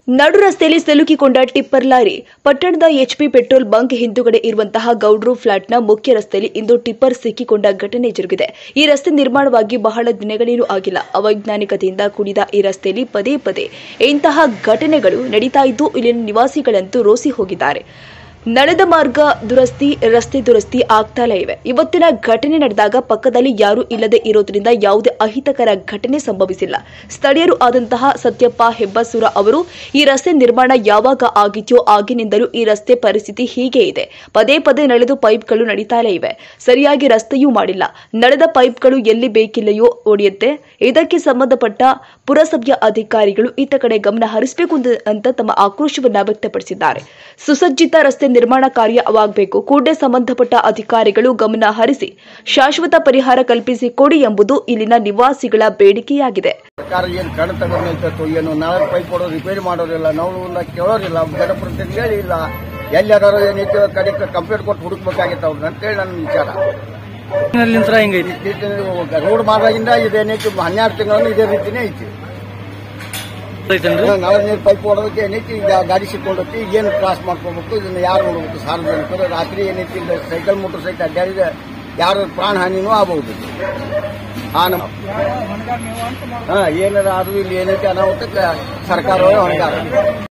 ನಡು ರಸ್ತೆಯಲ್ಲಿ ಸಿಲುಕಿಕೊಂಡ ಟಿಪ್ಪರ್ ಲಾರಿ ಪಟ್ಟಣದ ಎಚ್ಪಿ ಪೆಟ್ರೋಲ್ ಬಂಕ್ ಹಿಂದುಗಡೆ ಇರುವಂತಹ ಗೌಡ್ರು ಫ್ಲಾಟ್ನ ಮುಖ್ಯ ರಸ್ತೆಯಲ್ಲಿ ಇಂದು ಟಿಪ್ಪರ್ ಸಿಕ್ಕಿಕೊಂಡ ಘಟನೆ ಜರುಗಿದೆ ಈ ರಸ್ತೆ ನಿರ್ಮಾಣವಾಗಿ ಬಹಳ ದಿನಗಳೇನೂ ಆಗಿಲ್ಲ ಅವೈಜ್ಞಾನಿಕತೆಯಿಂದ ಕೂಡಿದ ಈ ರಸ್ತೆಯಲ್ಲಿ ಪದೇ ಪದೇ ಇಂತಹ ಘಟನೆಗಳು ನಡೀತಾ ಇದ್ದು ಇಲ್ಲಿನ ನಿವಾಸಿಗಳಂತೂ ರೋಸಿ ಹೋಗಿದ್ದಾರೆ ನಡೆದ ಮಾರ್ಗ ದುರಸ್ತಿ ರಸ್ತೆ ದುರಸ್ತಿ ಆಗ್ತಾಲೇ ಇವೆ ಇವತ್ತಿನ ಘಟನೆ ನಡೆದಾಗ ಪಕ್ಕದಲ್ಲಿ ಯಾರೂ ಇಲ್ಲದೆ ಇರೋದ್ರಿಂದ ಯಾವುದೇ ಅಹಿತಕರ ಘಟನೆ ಸಂಭವಿಸಿಲ್ಲ ಸ್ಥಳೀಯರು ಆದಂತಹ ಸತ್ಯಪ್ಪ ಹೆಬ್ಬಸೂರ ಅವರು ಈ ರಸ್ತೆ ನಿರ್ಮಾಣ ಯಾವಾಗ ಆಗಿದೆಯೋ ಆಗಿನಿಂದಲೂ ಈ ರಸ್ತೆ ಪರಿಸ್ಥಿತಿ ಹೀಗೆ ಇದೆ ಪದೇ ಪದೇ ನಡೆದು ಪೈಪ್ಗಳು ನಡೀತಾಲೇ ಇವೆ ಸರಿಯಾಗಿ ರಸ್ತೆಯೂ ಮಾಡಿಲ್ಲ ನಡೆದ ಪೈಪ್ಗಳು ಎಲ್ಲಿ ಬೇಕಿಲ್ಲೆಯೋ ಒಡೆಯುತ್ತೆ ಇದಕ್ಕೆ ಸಂಬಂಧಪಟ್ಟ ಪುರಸಭೆಯ ಅಧಿಕಾರಿಗಳು ಈತ ಕಡೆ ಗಮನ ಹರಿಸಬೇಕು ಅಂತ- ಅಂತ ತಮ್ಮ ಆಕ್ರೋಶವನ್ನ ವ್ಯಕ್ತಪಡಿಸಿದ್ದಾರೆ ಸುಸಜ್ಜಿತ ರಸ್ತೆ ನಿರ್ಮಾಣ ಕಾರ್ಯವಾಗಬೇಕು ಕೂಡಲೇ ಸಂಬಂಧಪಟ್ಟ ಅಧಿಕಾರಿಗಳು ಗಮನ ಹರಿಸಿ ಶಾಶ್ವತ ಪರಿಹಾರ ಕಲ್ಪಿಸಿ ಕೊಡಿ ಎಂಬುದು ಇಲ್ಲಿನ ನಿವಾಸಿಗಳ ಬೇಡಿಕೆಯಾಗಿದೆ ಸರ್ಕಾರ ಏನು ಕಣ್ ತಗೊಂಡೈತೋ ಏನು ನಾಳೆ ಪೈಪ್ ಕೊಡೋದು ರಿಪೇರಿ ಮಾಡೋದಿಲ್ಲ ನಾವು ಇಲ್ಲ ಕೇಳೋದಿಲ್ಲ ಜನಪ್ರತಿನಿಧಿ ಹೇಳಿ ಇಲ್ಲ ಎಲ್ಲಾರು ಏನೈತಿ ಕಡೆ ಕಂಪ್ಲೇಂಟ್ ಕೊಟ್ಟು ಹುಡುಕ್ಬೇಕಾಗಿತ್ತು ಅವ್ರನ್ನ ಅಂತೇಳಿ ನನ್ನ ವಿಚಾರ ನಿಂತ್ರ ಹೆಂಗೈತಿ ರೋಡ್ ಮಾಡಿದಾಗಿಂದ ಇದೇನೈತಿ ಹನ್ನೆರಡು ತಿಂಗಳನ್ನು ಇದೇ ರೀತಿನೇ ಐತಿ ಐತೇನ್ರಿ ನಾಳೆ ನೀರು ಪೈಪ್ ಹೊಡೋದಕ್ಕೆ ಏನೈತಿ ಈಗ ಗಾಡಿ ಸಿಕ್ಕೊಂಡೈತಿ ಏನು ಕ್ರಾಸ್ ಮಾಡ್ಕೋಬೇಕು ಇದನ್ನ ಯಾರು ನೋಡ್ಬೇಕು ಸಾರ್ವಜನಿಕರು ರಾತ್ರಿ ಏನೈತಿ ಇಲ್ಲ ಸೈಕಲ್ ಮೋಟರ್ ಸೈಕಲ್ ಅಡ್ಡಾಡಿದ್ರೆ ಯಾರು ಪ್ರಾಣ ಹಾನಿನೂ ಆಗಬಹುದು ಆ ನಮ್ಮ ಹಾ ಏನಾರ ಆದ್ರೂ ಇಲ್ಲಿ ಏನೈತಿ ಅನಾಹುತಕ್ಕೆ ಸರ್ಕಾರವೇ ಹೊಣೆಗಾರ